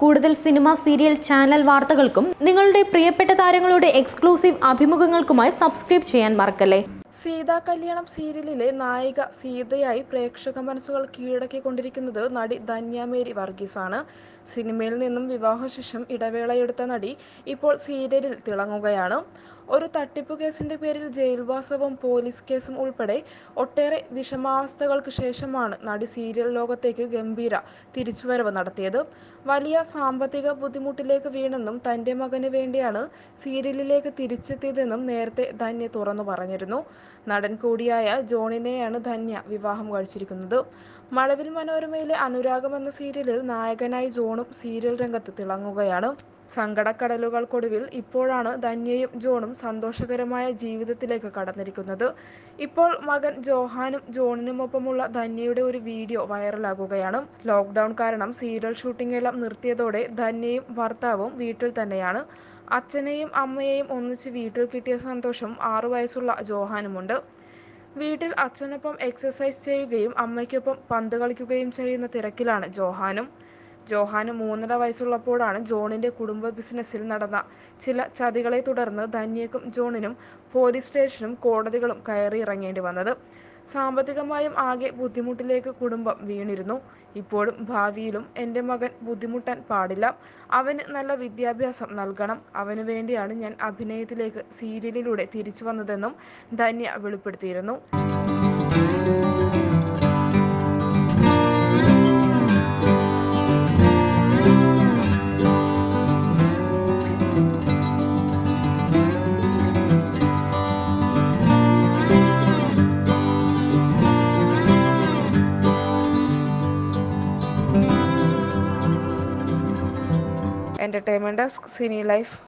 കൂടുതൽ cinema serial channel വാർത്തകൾക്കും നിങ്ങളുടെ പ്രിയപ്പെട്ട താരങ്ങളുടെ എക്സ്ക്ലൂസീവ് അഭിമുഖങ്ങൾക്കുമായി സബ്സ്ക്രൈബ് ചെയ്യാൻ മറക്കല്ലേ സീതാ കല്യാണം സീരിയലിലെ നായിക സീതയായി പ്രേക്ഷക മനസ്സുകൾ കീഴടക്കിക്കൊണ്ടിരിക്കുന്നത് നടി ധന്യമേരി വർഗീസാണ് സിനിമയിൽ നിന്നും വിവാഹശേഷം ഇടവേളയെടുത്ത നടി ഇപ്പോൾ സീരിയലിൽ തിളങ്ങുകയാണ് ഒരു തട്ടിപ്പു കേസിന്റെ പേരിൽ ജയിൽവാസവും പോലീസ് കേസും ഉൾപ്പെടെ ഒട്ടേറെ വിഷമാവസ്ഥകൾക്ക് ശേഷമാണ് നടി സീരിയൽ ലോകത്തേക്ക് ഗംഭീര തിരിച്ചുവരവ് നടത്തിയത് വലിയ സാമ്പത്തിക ബുദ്ധിമുട്ടിലേക്ക് വീണെന്നും തന്റെ മകന് വേണ്ടിയാണ് സീരിയലിലേക്ക് തിരിച്ചെത്തിയതെന്നും നേരത്തെ ധന്യ തുറന്നു പറഞ്ഞിരുന്നു നടൻ കൂടിയായ ജോണിനെയാണ് ധന്യ വിവാഹം കഴിച്ചിരിക്കുന്നത് മഴവിൽ മനോരമയിലെ അനുരാഗം എന്ന സീരിയലിൽ നായകനായി ജോണും സീരിയൽ രംഗത്ത് തിളങ്ങുകയാണ് സങ്കടക്കടലുകൾക്കൊടുവിൽ ഇപ്പോഴാണ് ധന്യയും ജോണും സന്തോഷകരമായ ജീവിതത്തിലേക്ക് കടന്നിരിക്കുന്നത് ഇപ്പോൾ മകൻ ജോഹാനും ജോണിനുമൊപ്പമുള്ള ധന്യയുടെ ഒരു വീഡിയോ വൈറലാകുകയാണ് ലോക്ക്ഡൌൺ കാരണം സീരിയൽ ഷൂട്ടിംഗ് എല്ലാം നിർത്തിയതോടെ ധന്യയും ഭർത്താവും വീട്ടിൽ തന്നെയാണ് അച്ഛനെയും അമ്മയെയും ഒന്നിച്ച് വീട്ടിൽ കിട്ടിയ സന്തോഷം ആറു വയസ്സുള്ള ജോഹാനുമുണ്ട് വീട്ടിൽ അച്ഛനൊപ്പം എക്സസൈസ് ചെയ്യുകയും അമ്മയ്ക്കൊപ്പം പന്ത് കളിക്കുകയും ചെയ്യുന്ന തിരക്കിലാണ് ജോഹാനും ജോഹാന് മൂന്നര വയസ്സുള്ളപ്പോഴാണ് ജോണിന്റെ കുടുംബ ബിസിനസ്സിൽ നടന്ന ചില ചതികളെ തുടർന്ന് ധന്യക്കും ജോണിനും പോലീസ് സ്റ്റേഷനും കോടതികളും കയറി ഇറങ്ങേണ്ടി വന്നത് സാമ്പത്തികമായും ആകെ ബുദ്ധിമുട്ടിലേക്ക് കുടുംബം വീണിരുന്നു ഇപ്പോഴും ഭാവിയിലും എൻ്റെ മകൻ ബുദ്ധിമുട്ടാൻ പാടില്ല അവന് നല്ല വിദ്യാഭ്യാസം നൽകണം അവന് വേണ്ടിയാണ് ഞാൻ അഭിനയത്തിലേക്ക് സീരിയലിലൂടെ തിരിച്ചു വന്നതെന്നും ധന്യ വെളിപ്പെടുത്തിയിരുന്നു എൻ്റർടൈൻമെൻറ്റ് ഡെസ്ക് സിനി ലൈഫ്